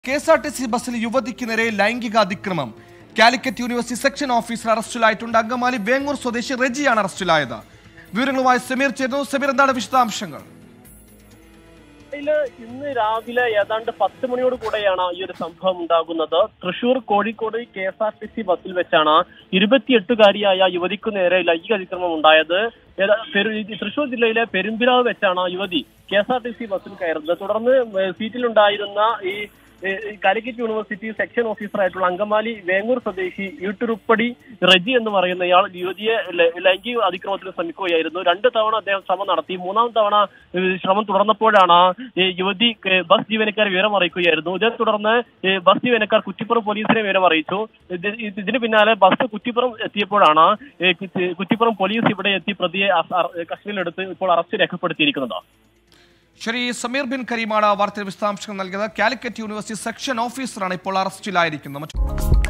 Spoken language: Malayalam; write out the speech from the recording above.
K S R T C ബസ്സിൽ യുവതിക്ക് നേരെ ലൈംഗിക അതിക്രമം കാലിക്കറ്റ് യൂണിവേഴ്സിറ്റി സെക്ഷൻ ഓഫീസർ അറസ്റ്റിലായിട്ടുണ്ട് അങ്കമാലി വേങ്ങൂർ സ്വദേശി റെജിയാണ് അറസ്റ്റിലായത് വിവരങ്ങളുമായി സമീർ ചേരുന്നു സമീർ എന്താണ് വിശദാംശങ്ങൾ ജില്ലയില് ഇന്ന് രാവിലെ ഏതാണ്ട് പത്ത് മണിയോട് കൂടെയാണ് ഈ ഒരു സംഭവം ഉണ്ടാകുന്നത് Thrissur Kozhikode K S R T C ബസ്സിൽ വെച്ചാണ് ഇരുപത്തിയെട്ടുകാരിയായ യുവതിക്കു നേരെ ലൈംഗിക അതിക്രമം ഉണ്ടായത് ഏതാ- പെരു- ഈ തൃശൂർ ജില്ലയിലെ പെരുമ്പിലാവ് വെച്ചാണ് യുവതി K S R T C ബസ്സിൽ കയറുന്നത് തുടർന്ന് ഏഹ് സീറ്റിലുണ്ടായിരുന്ന ഈ ഏഹ് ഈ കാലിക്കറ്റ് യൂണിവേഴ്സിറ്റി സെക്ഷൻ ഓഫീസറായിട്ടുള്ള അങ്കമാലി വേങ്ങൂർ സ്വദേശി യൂട്ടുരുപ്പടി റെജി എന്ന് പറയുന്ന ഇയാൾ യുവതിയെ ല- ലൈംഗിക അതിക്രമത്തിന് ശ്രമിക്കുകയായിരുന്നു രണ്ട് തവണ അദ്ദേഹം ശ്രമം നടത്തി മൂന്നാം തവണ ഏഹ് ശ്രമം തുടർന്നപ്പോഴാണ് ഈ യുവതി ഏഹ് ബസ് ജീവനക്കാരെ വിവരം അറിയിക്കുകയായിരുന്നു ഇതേ തുടർന്ന് ഏഹ് ബസ് ജീവനക്കാർ കുറ്റിപ്പുറം പോലീസിനെ വിവരം അറിയിച്ചു ഇത് ഇതിന് പിന്നാലെ ബസ് കുറ്റിപ്പുറം എത്തിയപ്പോഴാണ് ഏഹ് കുറ്റി- കുറ്റിപ്പുറം പോലീസ് ഇവിടെ എത്തി പ്രതിയെ അറ- അറ- കസ്റ്റഡിയിലെടുത്ത് ഇപ്പോൾ അറസ്റ്റ് രേഖപ്പെടുത്തിയിരിക്കുന്നത് ശരി സമീർ ബിൻ കരീമാണ് വാർത്തയുടെ വിശദാംശങ്ങൾ നൽകിയത് കാലിക്കറ്റ് യൂണിവേഴ്സിറ്റി സെക്ഷൻ ഓഫീസറാണ് ഇപ്പോൾ അറസ്റ്റിലായിരിക്കുന്നത് മറ്റു